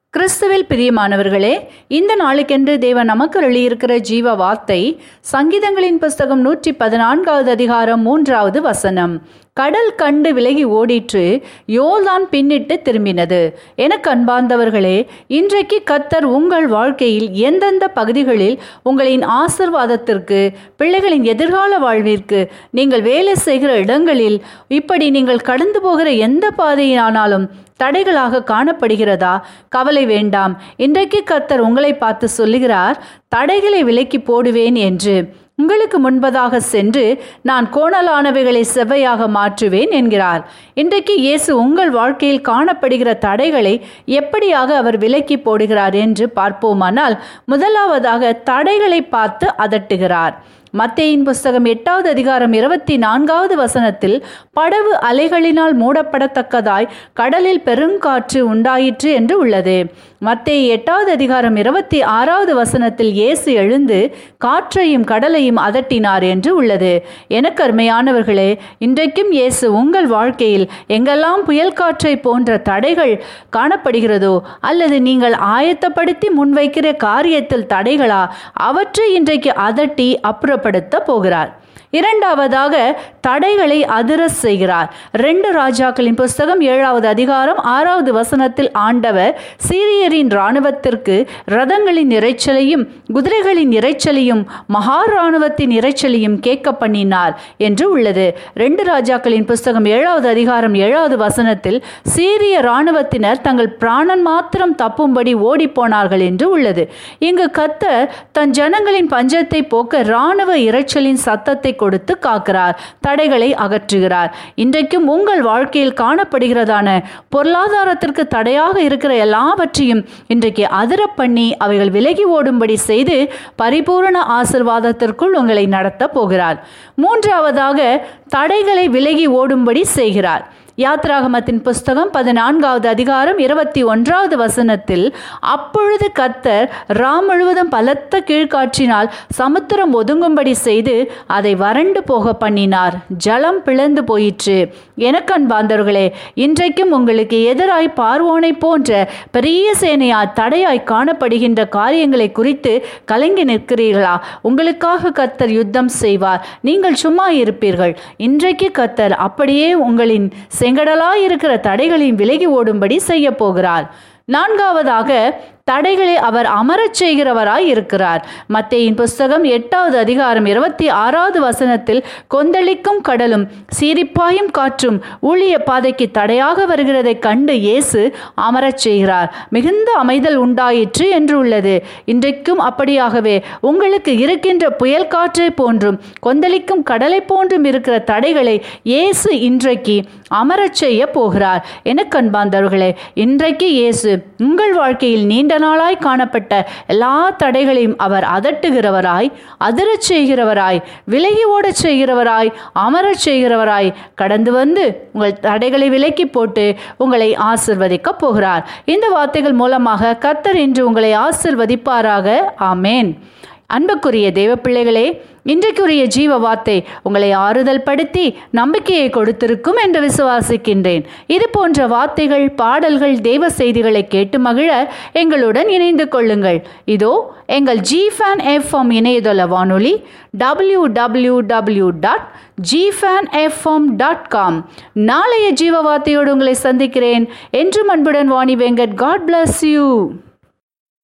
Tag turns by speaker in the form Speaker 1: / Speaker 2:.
Speaker 1: கிறிஸ்துவில் பிரியமானவர்களே இந்த நாளுக்கென்று தேவன் நமக்கு எழுதியிருக்கிற ஜீவ வார்த்தை சங்கீதங்களின் புஸ்தகம் நூற்றி பதினான்காவது அதிகாரம் மூன்றாவது வசனம் கடல் கண்டு விலகி ஓடிற்று யோல்தான் பின்னிட்டு திரும்பினது எனக்கு அன்பார்ந்தவர்களே இன்றைக்கு கத்தர் உங்கள் வாழ்க்கையில் எந்தெந்த பகுதிகளில் உங்களின் ஆசிர்வாதத்திற்கு பிள்ளைகளின் எதிர்கால வாழ்விற்கு நீங்கள் வேலை செய்கிற இடங்களில் இப்படி நீங்கள் கடந்து போகிற எந்த பாதையானாலும் தடைகளாக காணப்படுகிறதா கவலை வேண்டாம் இன்றைக்கு கத்தர் உங்களை பார்த்து சொல்லுகிறார் தடைகளை விலக்கி போடுவேன் என்று உங்களுக்கு முன்பதாக சென்று நான் கோணலானவைகளை செவ்வையாக மாற்றுவேன் என்கிறார் இன்றைக்கு இயேசு உங்கள் வாழ்க்கையில் காணப்படுகிற தடைகளை எப்படியாக அவர் விலக்கி போடுகிறார் என்று பார்ப்போமானால் முதலாவதாக தடைகளை பார்த்து அதட்டுகிறார் மத்தேயின் புஸ்தகம் எட்டாவது அதிகாரம் இருபத்தி நான்காவது வசனத்தில் படவு அலைகளினால் மூடப்படத்தக்கதாய் கடலில் பெருங்காற்று உண்டாயிற்று என்று உள்ளது மத்தேய் எட்டாவது அதிகாரம் இருபத்தி ஆறாவது வசனத்தில் இயேசு எழுந்து காற்றையும் கடலையும் அதட்டினார் என்று உள்ளது எனக்கு அருமையானவர்களே இன்றைக்கும் இயேசு உங்கள் வாழ்க்கையில் எங்கெல்லாம் புயல் காற்றை போன்ற தடைகள் காணப்படுகிறதோ அல்லது நீங்கள் ஆயத்தப்படுத்தி முன்வைக்கிற காரியத்தில் தடைகளா அவற்றை இன்றைக்கு அதட்டி அப்புறப்படுத்த போகிறார் இரண்டாவதாக தடைகளை அதிர செய்கிறார் ரெண்டு ராஜாக்களின் புஸ்தகம் ஏழாவது அதிகாரம் ஆறாவது வசனத்தில் ஆண்டவர் சீரியரின் இராணுவத்திற்கு ரதங்களின் இறைச்சலையும் குதிரைகளின் இறைச்சலையும் மகா இராணுவத்தின் இறைச்சலையும் கேட்க பண்ணினார் என்று உள்ளது ரெண்டு ராஜாக்களின் புஸ்தகம் ஏழாவது அதிகாரம் ஏழாவது வசனத்தில் சீரிய இராணுவத்தினர் தங்கள் பிராணன் மாத்திரம் தப்பும்படி ஓடிப்போனார்கள் என்று உள்ளது இங்கு கத்தர் தன் ஜனங்களின் பஞ்சத்தை போக்க இராணுவ இறைச்சலின் சத்தத்தை கொடுத்து காக்கிறார் தடைகளை அகற்றுகிறார் இன்றைக்கும் உங்கள் வாழ்க்கையில் காணப்படுகிறதான பொருளாதாரத்திற்கு தடையாக இருக்கிற எல்லாவற்றையும் இன்றைக்கு அதிர பண்ணி அவைகள் விலகி ஓடும்படி செய்து பரிபூரண ஆசிர்வாதத்திற்குள் உங்களை நடத்த போகிறார் மூன்றாவதாக தடைகளை விலகி ஓடும்படி செய்கிறார் யாத்ராகமத்தின் புஸ்தகம் பதினான்காவது அதிகாரம் இருபத்தி ஒன்றாவது வசனத்தில் அப்பொழுது கத்தர் ராம் முழுவதும் பலத்த கீழ்காற்றினால் சமுத்திரம் ஒதுங்கும்படி செய்து அதை வறண்டு போக பண்ணினார் ஜலம் பிளந்து போயிற்று எனக்கு அன்பாந்தவர்களே இன்றைக்கும் உங்களுக்கு எதிராய் பார்வோனை போன்ற பெரிய சேனையாய் தடையாய் காணப்படுகின்ற காரியங்களை குறித்து கலங்கி நிற்கிறீர்களா உங்களுக்காக கத்தர் யுத்தம் செய்வார் நீங்கள் சும்மா இருப்பீர்கள் இன்றைக்கு கத்தர் அப்படியே உங்களின் செங்கடலாய் இருக்கிற தடைகளின் விலகி ஓடும்படி செய்ய போகிறார் நான்காவதாக தடைகளை அவர் அமரச் செய்கிறவராய் இருக்கிறார் மத்தேயின் புஸ்தகம் எட்டாவது அதிகாரம் இருபத்தி ஆறாவது வசனத்தில் கொந்தளிக்கும் கடலும் சீரிப்பாயும் காற்றும் ஊழிய பாதைக்கு தடையாக வருகிறதை கண்டு இயேசு அமரச் செய்கிறார் மிகுந்த அமைதல் உண்டாயிற்று என்று உள்ளது இன்றைக்கும் அப்படியாகவே உங்களுக்கு இருக்கின்ற புயல் காற்றை போன்றும் கொந்தளிக்கும் கடலை போன்றும் இருக்கிற தடைகளை இயேசு இன்றைக்கு அமரச் செய்ய போகிறார் என கண்பாந்தவர்களே இன்றைக்கு இயேசு உங்கள் வாழ்க்கையில் நீண்ட நாளாய் காணப்பட்ட எல்லா தடைகளையும் அவர் அதட்டுகிறவராய் அதிரச் செய்கிறவராய் விலகி ஓடச் செய்கிறவராய் அமரச் செய்கிறவராய் கடந்து வந்து உங்கள் தடைகளை விலக்கி போட்டு உங்களை ஆசிர்வதிக்கப் போகிறார் இந்த வார்த்தைகள் மூலமாக கத்தர் இன்று உங்களை ஆசிர்வதிப்பாராக ஆமேன் அன்புக்குரிய தேவ பிள்ளைகளே இன்றைக்குரிய ஜீவ வார்த்தை உங்களை ஆறுதல் படுத்தி நம்பிக்கையை கொடுத்திருக்கும் என்று விசுவாசிக்கின்றேன் இது போன்ற வார்த்தைகள் பாடல்கள் தெய்வ செய்திகளை கேட்டு மகிழ எங்களுடன் இணைந்து கொள்ளுங்கள் இதோ எங்கள் ஜி ஃபேன் எஃப்எம் இணையதள வானொலி W W W dot gfan FM dot com நாளைய ஜீவ வார்த்தையோடு உங்களை சந்திக்கிறேன் என்றும் அன்புடன் Vani Venkat God bless you